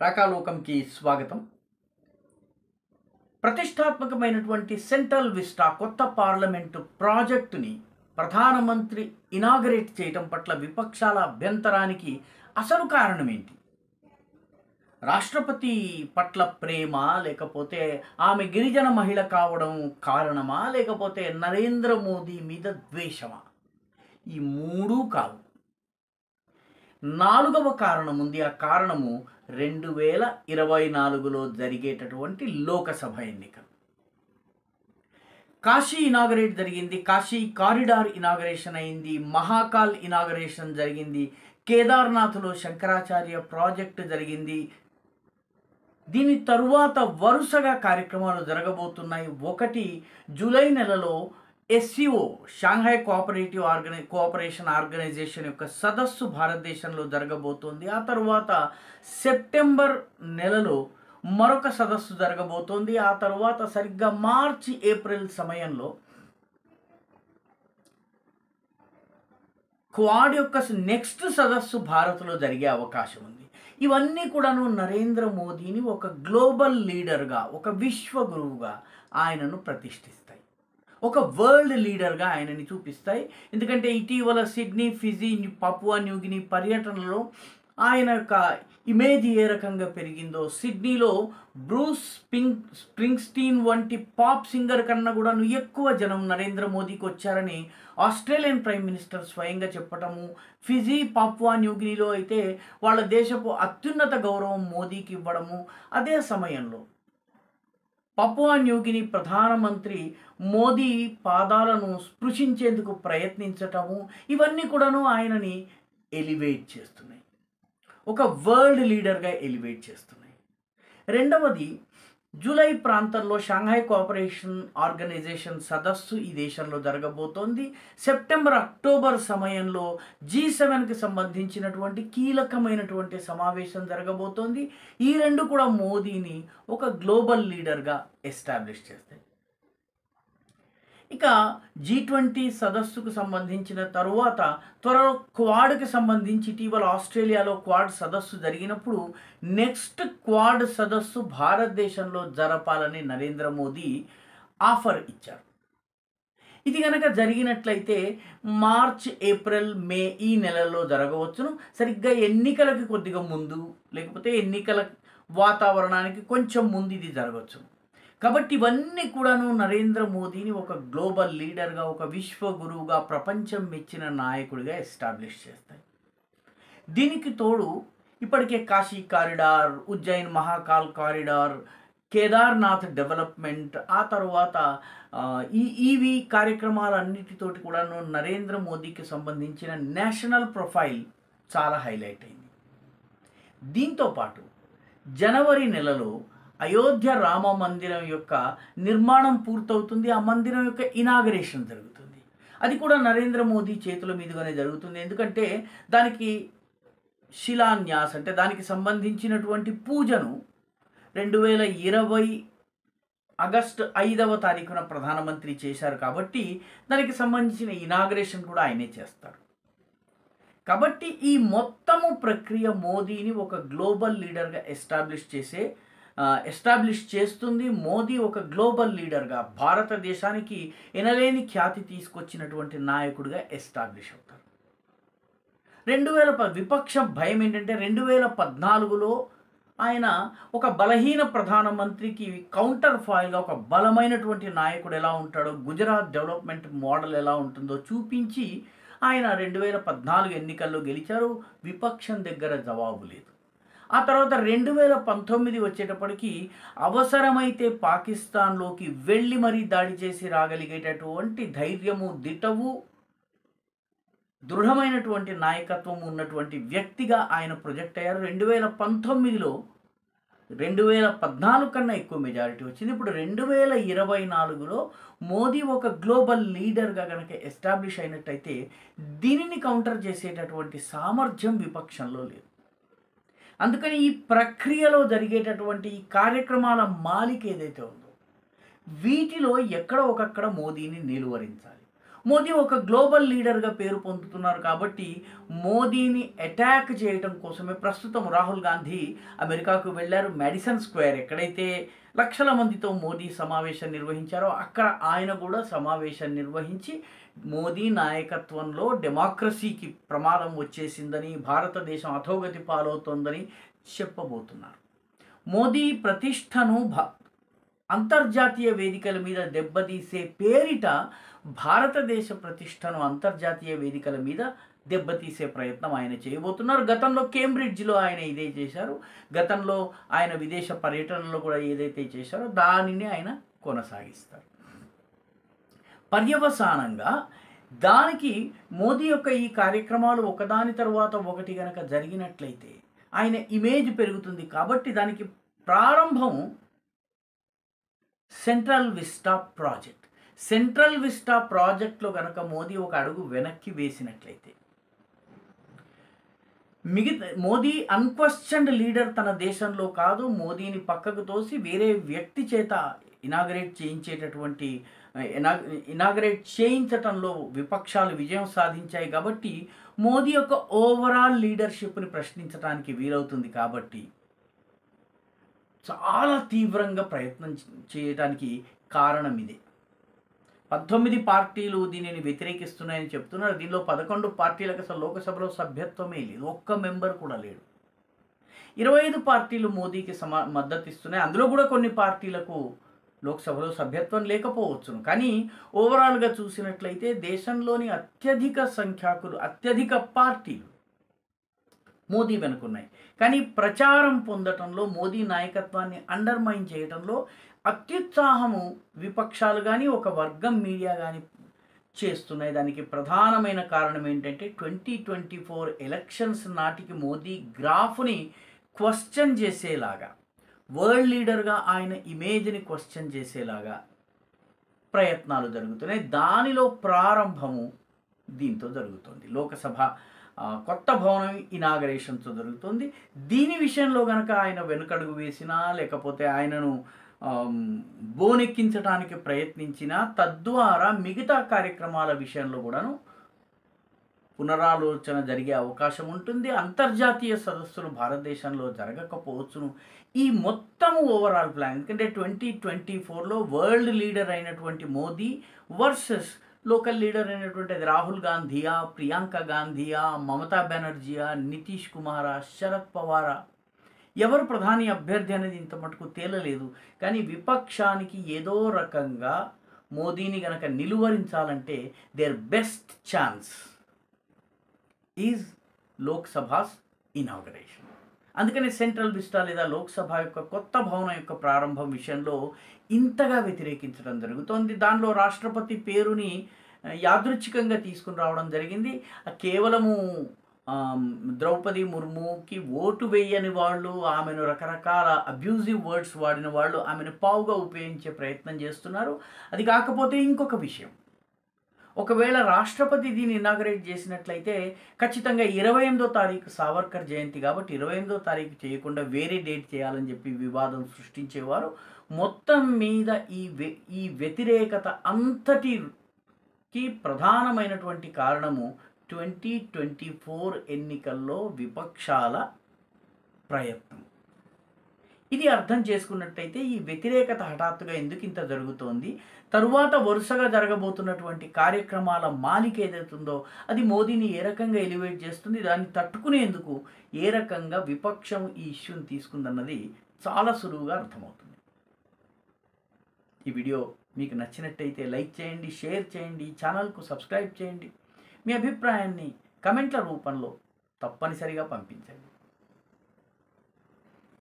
రాకాలోకంకి స్వాగతం ప్రతిష్టాత్మకమైనటువంటి central vista కొత్త పార్లమెంటు ప్రాజెక్టుని ప్రధానమంత్రి ఇనాగరేట్ చేయటం పట్ల విపక్షాల అభ్యంతరానికి అసలు కారణం ఏంటి రాష్ట్రపతి పట్ల ప్రేమ లేకపోతే ఆమె గిరిజన మహిళ కావడం కారణమా లేకపోతే నరేంద్ర మోదీ మీద ద్వేషమా ఈ మూడు కావు నాలుగవ కారణం ఉంది ఆ కారణము రెండు వేల ఇరవై నాలుగులో జరిగేటటువంటి లోకసభ ఎన్నికలు కాశీ ఇనాగరేట్ జరిగింది కాశీ కారిడార్ ఇనాగరేషన్ అయింది మహాకాల్ ఇనాగరేషన్ జరిగింది కేదార్నాథ్లో శంకరాచార్య ప్రాజెక్టు జరిగింది దీని తరువాత వరుసగా కార్యక్రమాలు జరగబోతున్నాయి ఒకటి జూలై నెలలో ఎస్సీఓ షాంఘై కోఆపరేటివ్ ఆర్గనై కోఆపరేషన్ ఆర్గనైజేషన్ యొక్క సదస్సు భారతదేశంలో జరగబోతోంది ఆ తరువాత సెప్టెంబర్ నెలలో మరొక సదస్సు జరగబోతోంది ఆ తరువాత సరిగ్గా మార్చి ఏప్రిల్ సమయంలో క్వాడ్ యొక్క నెక్స్ట్ సదస్సు భారత్లో జరిగే అవకాశం ఉంది ఇవన్నీ కూడాను నరేంద్ర మోదీని ఒక గ్లోబల్ లీడర్గా ఒక విశ్వ గురువుగా ఆయనను ప్రతిష్ఠిస్తాయి ఒక వరల్డ్ లీడర్గా ఆయనని చూపిస్తాయి ఎందుకంటే ఇటీవల సిడ్నీ ఫిజీ పపువా న్యూగిని పర్యటనలో ఆయన యొక్క ఇమేజ్ ఏ రకంగా పెరిగిందో సిడ్నీలో బ్రూస్ స్పింగ్ స్ప్రింగ్స్టీన్ వంటి పాప్ సింగర్ కన్నా కూడా ఎక్కువ జనం నరేంద్ర మోదీకి వచ్చారని ఆస్ట్రేలియన్ ప్రైమ్ మినిస్టర్ స్వయంగా చెప్పటము ఫిజీ పాప్వా న్యూగినిలో అయితే వాళ్ళ దేశపు అత్యున్నత గౌరవం మోదీకి ఇవ్వడము అదే సమయంలో పపువా న్యూగిని ప్రధానమంత్రి మోదీ పాదాలను స్పృశించేందుకు ప్రయత్నించటము ఇవన్నీ కూడాను ఆయనని ఎలివేట్ చేస్తున్నాయి ఒక వరల్డ్ లీడర్గా ఎలివేట్ చేస్తున్నాయి రెండవది జూలై ప్రాంతంలో షాంఘై కోఆపరేషన్ ఆర్గనైజేషన్ సదస్సు ఈ దేశంలో జరగబోతోంది సెప్టెంబర్ అక్టోబర్ సమయంలో జీ సెవెన్కి సంబంధించినటువంటి కీలకమైనటువంటి సమావేశం జరగబోతోంది ఈ రెండు కూడా మోదీని ఒక గ్లోబల్ లీడర్గా ఎస్టాబ్లిష్ చేస్తాయి ఇక జీ ట్వంటీ సదస్సుకు సంబంధించిన తరువాత త్వరలో క్వాడ్కి సంబంధించి ఇటీవల ఆస్ట్రేలియాలో క్వాడ్ సదస్సు జరిగినప్పుడు నెక్స్ట్ క్వాడ్ సదస్సు భారతదేశంలో జరపాలని నరేంద్ర మోదీ ఆఫర్ ఇచ్చారు ఇది కనుక జరిగినట్లయితే మార్చ్ ఏప్రిల్ మే ఈ నెలల్లో జరగవచ్చును సరిగ్గా ఎన్నికలకి కొద్దిగా ముందు లేకపోతే ఎన్నికల వాతావరణానికి కొంచెం ముందు ఇది జరగవచ్చు కాబట్టి ఇవన్నీ కూడాను నరేంద్ర మోదీని ఒక గ్లోబల్ లీడర్గా ఒక విశ్వ గురువుగా ప్రపంచం మెచ్చిన నాయకుడిగా ఎస్టాబ్లిష్ చేస్తాయి దీనికి తోడు ఇప్పటికే Kashi corridor Ujjain Mahakal corridor Kedarnath development ఆ తర్వాత ఈ ఈవి కార్యక్రమాలన్నిటితోటి కూడాను నరేంద్ర మోదీకి సంబంధించిన నేషనల్ ప్రొఫైల్ చాలా హైలైట్ అయింది దీంతో పాటు జనవరి నెలలో అయోధ్య రామ మందిరం యొక్క నిర్మాణం పూర్తవుతుంది ఆ మందిరం యొక్క ఇనాగరేషన్ జరుగుతుంది అది కూడా నరేంద్ర మోదీ చేతుల మీదుగానే జరుగుతుంది ఎందుకంటే దానికి శిలాన్యాస్ అంటే దానికి సంబంధించినటువంటి పూజను రెండు వేల ఇరవై ఆగస్టు ఐదవ తారీఖున ప్రధానమంత్రి చేశారు కాబట్టి దానికి సంబంధించిన ఇనాగరేషన్ కూడా ఆయనే చేస్తారు కాబట్టి ఈ మొత్తము ప్రక్రియ మోదీని ఒక గ్లోబల్ లీడర్గా ఎస్టాబ్లిష్ చేసే ఎస్టాబ్లిష్ చేస్తుంది మోదీ ఒక గ్లోబల్ లీడర్గా భారతదేశానికి ఎనలేని ఖ్యాతి తీసుకొచ్చినటువంటి నాయకుడిగా ఎస్టాబ్లిష్ అవుతారు రెండు వేల ప విపక్ష భయం ఏంటంటే రెండు వేల పద్నాలుగులో ఆయన ఒక బలహీన ప్రధానమంత్రికి కౌంటర్ ఫాయిల్గా ఒక బలమైనటువంటి నాయకుడు ఎలా ఉంటాడో గుజరాత్ డెవలప్మెంట్ మోడల్ ఎలా ఉంటుందో చూపించి ఆయన రెండు వేల పద్నాలుగు ఎన్నికల్లో గెలిచారు విపక్షం దగ్గర జవాబు లేదు ఆ తర్వాత రెండు వేల పంతొమ్మిది వచ్చేటప్పటికి అవసరమైతే పాకిస్తాన్లోకి వెళ్ళి మరీ దాడి చేసి రాగలిగేటటువంటి ధైర్యము దిటవు దృఢమైనటువంటి నాయకత్వం ఉన్నటువంటి వ్యక్తిగా ఆయన ప్రొజెక్ట్ అయ్యారు రెండు వేల పంతొమ్మిదిలో రెండు వేల పద్నాలుగు కన్నా ఎక్కువ మెజారిటీ వచ్చింది ఇప్పుడు రెండు వేల ఇరవై నాలుగులో మోదీ ఒక గ్లోబల్ లీడర్గా కనుక ఎస్టాబ్లిష్ అయినట్టయితే దీనిని కౌంటర్ చేసేటటువంటి సామర్థ్యం విపక్షంలో లేదు అందుకని ఈ ప్రక్రియలో జరిగేటటువంటి ఈ కార్యక్రమాల మాలిక ఏదైతే ఉందో వీటిలో ఎక్కడ ఒకక్కడ మోదీని నిలువరించాలి మోదీ ఒక గ్లోబల్ లీడర్గా పేరు పొందుతున్నారు కాబట్టి మోదీని అటాక్ చేయటం కోసమే ప్రస్తుతం రాహుల్ గాంధీ అమెరికాకు వెళ్ళారు మెడిసన్ స్క్వేర్ ఎక్కడైతే లక్షల మందితో మోదీ సమావేశం నిర్వహించారో అక్కడ ఆయన కూడా సమావేశం నిర్వహించి మోదీ నాయకత్వంలో డెమోక్రసీకి ప్రమాదం వచ్చేసిందని భారతదేశం అధోగతి పాలవుతోందని చెప్పబోతున్నారు మోదీ ప్రతిష్టను భ అంతర్జాతీయ వేదికల మీద దెబ్బతీసే పేరిట భారతదేశ ప్రతిష్టను అంతర్జాతీయ వేదికల మీద దెబ్బతీసే ప్రయత్నం ఆయన చేయబోతున్నారు గతంలో కేంబ్రిడ్జ్లో ఆయన ఇదే చేశారు గతంలో ఆయన విదేశ పర్యటనలో కూడా ఏదైతే చేశారో దానిని ఆయన కొనసాగిస్తారు పర్యవసానంగా దానికి మోదీ యొక్క ఈ కార్యక్రమాలు ఒకదాని తర్వాత ఒకటి గనక జరిగినట్లయితే ఆయన ఇమేజ్ పెరుగుతుంది కాబట్టి దానికి ప్రారంభం central vista project central vista ప్రాజెక్ట్లో గనక మోదీ ఒక అడుగు వెనక్కి వేసినట్లయితే మిగతా మోదీ అన్క్వశ్చన్డ్ లీడర్ తన దేశంలో కాదు మోదీని పక్కకు తోసి వేరే వ్యక్తి చేత ఇనాగరేట్ చేయించేటటువంటి ఇనా- ఇనాగరేట్ చేయించటంలో విపక్షాలు విజయం సాధించాయి కాబట్టి మోదీ యొక్క ఓవరాల్ లీడర్షిప్ని ప్రశ్నించడానికి వీలవుతుంది కాబట్టి చాలా తీవ్రంగా ప్రయత్నం చే- చేయడానికి కారణం ఇదే పద్దొమ్మిది పార్టీలు దీనిని వ్యతిరేకిస్తున్నాయని చెప్తున్నారు దీనిలో పదకొండు పార్టీలకు అసలు లోకసభలో సభ్యత్వమే లేదు ఒక్క మెంబర్ కూడా లేడు ఇరవై ఐదు పార్టీలు మోదీకి సమా మద్దతు ఇస్తున్నాయి అందులో కూడా కొన్ని పార్టీలకు లోక్సభలో సభ్యత్వం లేకపోవచ్చును కానీ ఓవరాల్గా చూసినట్లయితే దేశంలోని అత్యధిక సంఖ్యాకులు అత్యధిక పార్టీలు మోదీ వెనుకున్నాయి కానీ ప్రచారం పొందటంలో మోదీ నాయకత్వాన్ని అండర్మైన్ చేయటంలో అత్యుత్సాహము విపక్షాలు కానీ ఒక వర్గం మీడియా కానీ చేస్తున్నాయి దానికి ప్రధానమైన కారణం ఏంటంటే ట్వంటీ ట్వంటీ ఫోర్ ఎలక్షన్స్ నాటికి మోదీ గ్రాఫ్ని క్వశ్చన్ చేసేలాగా వరల్డ్ లీడర్గా ఆయన ఇమేజ్ని క్వశ్చన్ చేసేలాగా ప్రయత్నాలు జరుగుతున్నాయి దానిలో ప్రారంభము దీంతో జరుగుతుంది లోకసభ ఆ, కొత్త భవనం ఇనాగరేషన్తో జరుగుతుంది దీని విషయంలో కనుక ఆయన వెనుకడుగు వేసినా లేకపోతే ఆయనను ఆమ్, బోనెక్కించడానికి ప్రయత్నించినా తద్వారా మిగతా కార్యక్రమాల విషయంలో కూడాను పునరాలోచన జరిగే అవకాశం ఉంటుంది అంతర్జాతీయ సదస్సులు భారతదేశంలో జరగకపోవచ్చును ఈ మొత్తం ఓవరాల్ ప్లాన్ ఎందుకంటే ట్వంటీ ట్వంటీ ఫోర్లో వరల్డ్ లీడర్ అయినటువంటి మోదీ వర్సెస్ లోకల్ లీడర్ అయినటువంటి అది రాహుల్ గాంధీయా ప్రియాంక గాంధీయా మమతా బెనర్జీయా నితీష్ కుమారా శరద్ పవారా ఎవరు ప్రధాని అభ్యర్థి అనేది ఇంత మటుకు తేలలేదు కానీ విపక్షానికి ఏదో రకంగా మోదీని గనక నిలువరించాలంటే there best chance is Lok Sabha's inauguration అందుకని సెంట్రల్ విస్టా లేదా లోక్సభ యొక్క కొత్త భవనం యొక్క ప్రారంభం విషయంలో ఇంతగా వ్యతిరేకించడం జరుగుతోంది దానిలో రాష్ట్రపతి పేరుని ఆ, యాదృచ్ఛికంగా తీసుకుని రావడం జరిగింది ఆ, కేవలము ఆమ్, ద్రౌపది ముర్ముకి ఓటు వేయని వాళ్ళు ఆమెను రకరకాల అబ్యూజివ్ వర్డ్స్ వాడిన వాళ్ళు ఆమెను పావుగా ఉపయోగించే ప్రయత్నం చేస్తున్నారు అది కాకపోతే ఇంకొక విషయం ఒకవేళ రాష్ట్రపతి దీన్ని ఇనాగరేట్ చేసినట్లయితే ఖచ్చితంగా ఇరవై ఎనిమిదో తారీఖు సావర్కర్ జయంతి కాబట్టి ఇరవై ఎనిమిదో తారీఖు చేయకుండా వేరే డేట్ చేయాలని చెప్పి వివాదం సృష్టించేవారు మొత్తం మీద ఈ వ్య ఈ వ్యతిరేకత అంతటికి ప్రధానమైనటువంటి కారణము ట్వంటీ ట్వంటీ ఫోర్ ఎన్నికల్లో విపక్షాల ప్రయత్నం ఇది అర్థం చేసుకున్నట్టయితే ఈ వ్యతిరేకత హఠాత్తుగా ఎందుకు ఇంత జరుగుతోంది తరువాత వరుసగా జరగబోతున్నటువంటి కార్యక్రమాల మాలిక ఏదైతుందో అది మోదీని ఏ రకంగా ఎలివేట్ చేస్తుంది దాన్ని తట్టుకునేందుకు ఏ రకంగా విపక్షం ఈ ఇష్యూని తీసుకుందన్నది చాలా సులువుగా అర్థమవుతుంది ఈ వీడియో మీకు నచ్చినట్టయితే లైక్ చేయండి షేర్ చేయండి ఛానల్కు సబ్స్క్రైబ్ చేయండి మీ అభిప్రాయాన్ని కమెంట్ల రూపంలో తప్పనిసరిగా పంపించండి